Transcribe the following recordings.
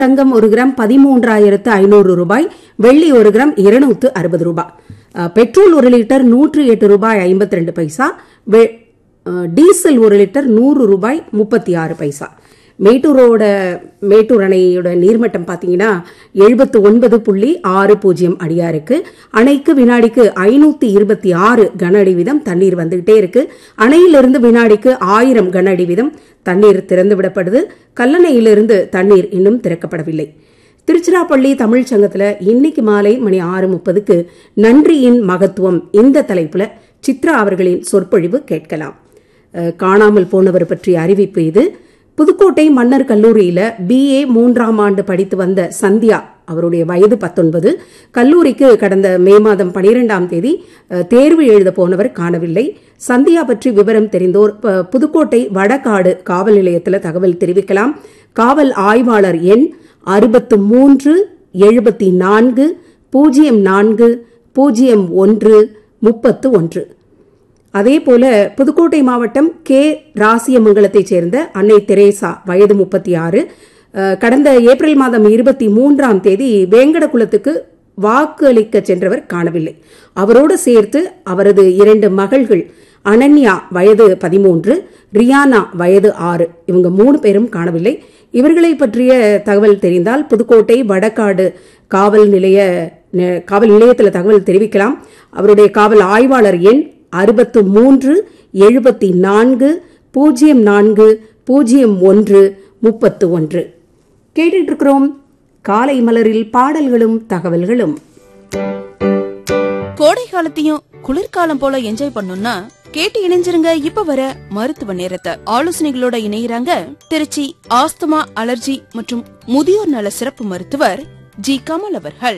தங்கம் ஒரு கிராம் பதிமூன்றாயிரத்து ஐநூறு ரூபாய் வெள்ளி ஒரு கிராம் இருநூத்து அறுபது ரூபாய் அஹ், பெட்ரோல் ஒரு லிட்டர் நூற்று எட்டு ரூபாய் ஐம்பத்தி ரெண்டு பைசா வெ- அஹ், டீசல் ஒரு லிட்டர் நூறு ரூபாய் முப்பத்தி ஆறு பைசா மேட்டூரோட மேட்டூர் அணையோட நீர்மட்டம் பார்த்தீங்கன்னா எழுபத்து ஒன்பது புள்ளி ஆறு பூஜ்ஜியம் அடியா இருக்கு அணைக்கு வினாடிக்கு ஐநூத்தி இருபத்தி ஆறு கன அடி வீதம் தண்ணீர் வந்துகிட்டே இருக்கு அணையிலிருந்து வினாடிக்கு ஆயிரம் கன அடி வீதம் தண்ணீர் திறந்து விடப்படுது கல்லணையிலிருந்து தண்ணீர் இன்னும் திறக்கப்படவில்லை திருச்சிராப்பள்ளி தமிழ் சங்கத்துல இன்னைக்கு மாலை மணி ஆறு முப்பதுக்கு நன்றியின் மகத்துவம் இந்த தலைப்புல சித்ரா அவர்களின் சொற்பொழிவு கேட்கலாம் அஹ், காணாமல் போனவர் பற்றிய அறிவிப்பு இது புதுக்கோட்டை மன்னர் கல்லூரியில பிஏ மூன்றாம் ஆண்டு படித்து வந்த சந்தியா அவருடைய வயது பத்தொன்பது கல்லூரிக்கு கடந்த மே மாதம் பனிரெண்டாம் தேதி அஹ், தேர்வு எழுத போனவர் காணவில்லை சந்தியா பற்றி விவரம் தெரிந்தோர் ப- புதுக்கோட்டை வடகாடு காவல் நிலையத்தில் தகவல் தெரிவிக்கலாம் காவல் ஆய்வாளர் எண் அறுபத்து மூன்று எழுபத்தி நான்கு பூஜ்ஜியம் நான்கு பூஜ்ஜியம் ஒன்று முப்பத்து ஒன்று அதே போல புதுக்கோட்டை மாவட்டம் கே ராசியமங்கலத்தைச் சேர்ந்த அன்னை தெரேசா வயது முப்பத்தி ஆறு கடந்த ஏப்ரல் மாதம் இருபத்தி மூன்றாம் தேதி வேங்கடகுலத்துக்கு வாக்கு அளிக்க சென்றவர் காணவில்லை அவரோடு சேர்த்து அவரது இரண்டு மகள்கள் அனன்யா வயது பதிமூன்று ரியானா வயது ஆறு இவங்க மூணு பேரும் காணவில்லை இவர்களை பற்றிய தகவல் தெரிந்தால் புதுக்கோட்டை வடகாடு காவல் நிலைய ந- காவல் நிலையத்தில் தகவல் தெரிவிக்கலாம் அவருடைய காவல் ஆய்வாளர் எண் அறுபத்து மூன்று எழுபத்தி நான்கு பூஜ்ஜியம் நான்கு பூஜ்ஜியம் ஒன்று முப்பத்து ஒன்று கேட்டுட்டு இருக்கிறோம் காலை மலரில் பாடல்களும் தகவல்களும் கோடை காலத்தையும் குளிர்காலம் போல என்ஜாய் பண்ணணும்னா கேட்டு இணைஞ்சிருங்க இப்ப வர மருத்துவ நேரத்தை ஆலோசனைகளோட இணையறாங்க திருச்சி ஆஸ்துமா அலர்ஜி மற்றும் முதியோர் நல சிறப்பு மருத்துவர் ஜி கமல் அவர்கள்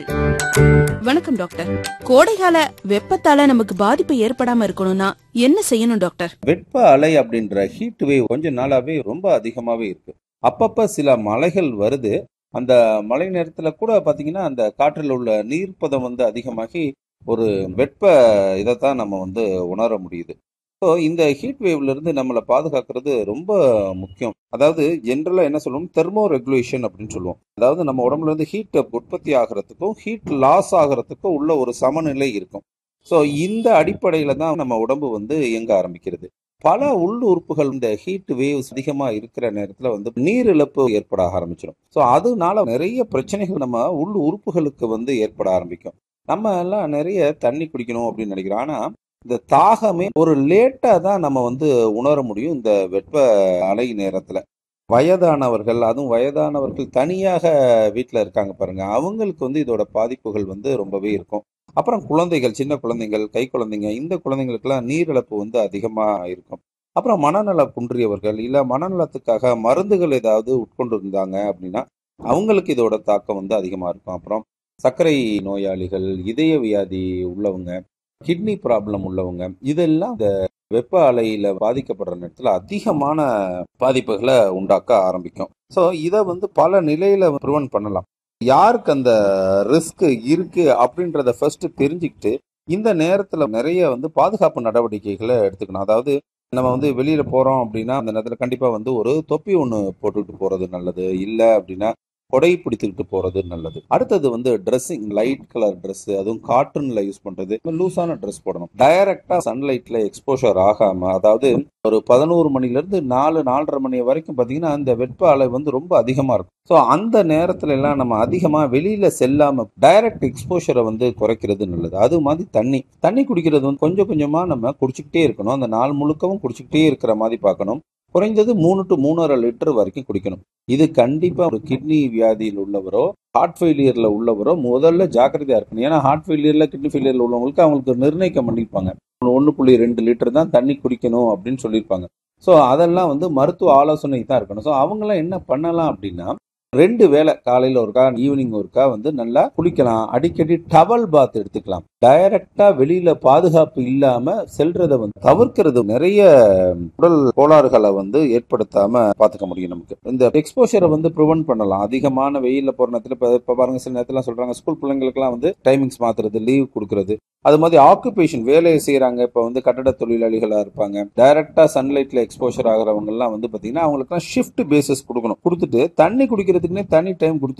வணக்கம் டாக்டர் கோடைகால வெப்பத்தால நமக்கு பாதிப்பு ஏற்படாம இருக்கணும்னா என்ன செய்யணும் டாக்டர் வெப்ப அலை அப்படின்ற ஹீட் வேவ் கொஞ்ச நாளாவே ரொம்ப அதிகமாவே இருக்கு அப்பப்ப சில மலைகள் வருது அந்த மழை நேரத்துல கூட பாத்தீங்கன்னா அந்த காற்றில் உள்ள நீர்ப்பதம் வந்து அதிகமாகி ஒரு வெப்ப இதைத்தான் நம்ம வந்து உணர முடியுது ஸோ இந்த ஹீட் வேவ்ல இருந்து நம்மளை பாதுகாக்கிறது ரொம்ப முக்கியம் அதாவது ஜென்ரலா என்ன சொல்லுவோம் தெர்மோ ரெகுலேஷன் அப்படின்னு சொல்லுவோம் அதாவது நம்ம உடம்புல இருந்து ஹீட் உற்பத்தி ஆகிறதுக்கும் ஹீட் லாஸ் ஆகிறதுக்கும் உள்ள ஒரு சமநிலை இருக்கும் ஸோ இந்த அடிப்படையில தான் நம்ம உடம்பு வந்து இயங்க ஆரம்பிக்கிறது பல உள் உறுப்புகள் இந்த ஹீட் வேவ்ஸ் அதிகமா இருக்கிற நேரத்துல வந்து நீர் இழப்பு ஏற்பட ஆரம்பிச்சிடும் ஸோ அதனால நிறைய பிரச்சனைகள் நம்ம உள் உறுப்புகளுக்கு வந்து ஏற்பட ஆரம்பிக்கும் நம்ம எல்லாம் நிறைய தண்ணி குடிக்கணும் அப்படின்னு நினைக்கிறோம் ஆனா இந்த தாகமே ஒரு லேட்டா தான் நம்ம வந்து உணர முடியும் இந்த வெப்ப அலை நேரத்துல வயதானவர்கள் அதுவும் வயதானவர்கள் தனியாக வீட்டில் இருக்காங்க பாருங்க அவங்களுக்கு வந்து இதோட பாதிப்புகள் வந்து ரொம்பவே இருக்கும் அப்புறம் குழந்தைகள் சின்ன குழந்தைகள் கை குழந்தைங்க இந்த குழந்தைங்களுக்கெல்லாம் நீரிழப்பு வந்து அதிகமா இருக்கும் அப்புறம் மனநல குன்றியவர்கள் இல்ல மனநலத்துக்காக மருந்துகள் ஏதாவது உட்கொண்டு இருந்தாங்க அப்படின்னா அவங்களுக்கு இதோட தாக்கம் வந்து அதிகமா இருக்கும் அப்புறம் சர்க்கரை நோயாளிகள் இதய வியாதி உள்ளவங்க கிட்னி ப்ராப்ளம் உள்ளவங்க இதெல்லாம் இந்த வெப்ப அலையில பாதிக்கப்படுற நேரத்துல அதிகமான பாதிப்புகளை உண்டாக்க ஆரம்பிக்கும் ஸோ இதை வந்து பல நிலையில ப்ரிவென்ட் பண்ணலாம் யாருக்கு அந்த ரிஸ்க் இருக்கு அப்படின்றத ஃபர்ஸ்ட் தெரிஞ்சுக்கிட்டு இந்த நேரத்துல நிறைய வந்து பாதுகாப்பு நடவடிக்கைகளை எடுத்துக்கணும் அதாவது நம்ம வந்து வெளியில போறோம் அப்படின்னா அந்த நேரத்துல கண்டிப்பா வந்து ஒரு தொப்பி ஒண்ணு போட்டுட்டு போறது நல்லது இல்ல அப்படின்னா கொடை பிடித்துக்கிட்டு போறது நல்லது அடுத்தது வந்து ட்ரெஸ்ஸிங் லைட் கலர் Dress அதுவும் காட்டன்ல யூஸ் பண்றது லூஸான Dress போடணும் டைரக்டா சன்லைட்ல எக்ஸ்போஷர் ஆகாம அதாவது ஒரு பதினோரு மணில இருந்து நாலு நாலரை மணி வரைக்கும் பாத்தீங்கன்னா அந்த வெப்ப அலை வந்து ரொம்ப அதிகமா இருக்கும் ஸோ அந்த நேரத்துல எல்லாம் நம்ம அதிகமா வெளியில செல்லாம டைரக்ட் எக்ஸ்போஷரை வந்து குறைக்கிறது நல்லது அது மாதிரி தண்ணி தண்ணி குடிக்கிறது வந்து கொஞ்சம் கொஞ்சமா நம்ம குடிச்சுக்கிட்டே இருக்கணும் அந்த நாள் முழுக்கவும் குடிச்சுக்கிட்டே இருக்கிற மாதிரி பார்க்கணும் குறைஞ்சது மூணு டு மூணரை லிட்டர் வரைக்கும் குடிக்கணும் இது கண்டிப்பா ஒரு கிட்னி வியாதியில் உள்ளவரோ ஹார்ட் ஃபெயிலியர்ல உள்ளவரோ முதல்ல ஜாக்கிரதையா இருக்கணும் ஏன்னா ஹார்ட் ஃபெயிலியர்ல கிட்னி ஃபெயிலியர்ல உள்ளவங்களுக்கு அவங்களுக்கு நிர்ணயிக்கம் பண்ணியிருப்பாங்க ஒன்று புள்ளி ரெண்டு லிட்டர் தான் தண்ணி குடிக்கணும் அப்படின்னு சொல்லியிருப்பாங்க ஸோ அதெல்லாம் வந்து மருத்துவ ஆலோசனை தான் இருக்கணும் ஸோ அவங்களாம் என்ன பண்ணலாம் அப்படின்னா ரெண்டு வேளை காலையில ஒருக்கா ஈவினிங் ஒருக்கா வந்து நல்லா குளிக்கலாம் அடிக்கடி டவல் பாத் எடுத்துக்கலாம் டைரக்டா வெளியில பாதுகாப்பு இல்லாம செல்றத வந்து தவிர்க்கிறது நிறைய உடல் கோளாறுகளை வந்து ஏற்படுத்தாம பாத்துக்க முடியும் நமக்கு இந்த எக்ஸ்போஷரை வந்து ப்ரிவென்ட் பண்ணலாம் அதிகமான வெயில்ல போற நேரத்துல இப்ப இப்ப பாருங்க சில நேரத்துல சொல்றாங்க ஸ்கூல் பிள்ளைங்களுக்குலாம் வந்து டைமிங்ஸ் மாத்துறது லீவ் கொடுக்கறது அது மாதிரி ஆக்குபேஷன் வேலையை செய்யறாங்க இப்ப வந்து கட்டட தொழிலாளிகளா இருப்பாங்க டைரக்டா சன்லைட்ல எக்ஸ்போஷர் ஆகிறவங்க எல்லாம் வந்து பாத்தீங்கன்னா அவங்களுக்கு ஷிஃப்ட் பேசிஸ் கொடுக்கணும் கொடுத்துட்டு தண்ணி குடிக்கிறதுக்குன்னே தனி டைம் கொடுத்து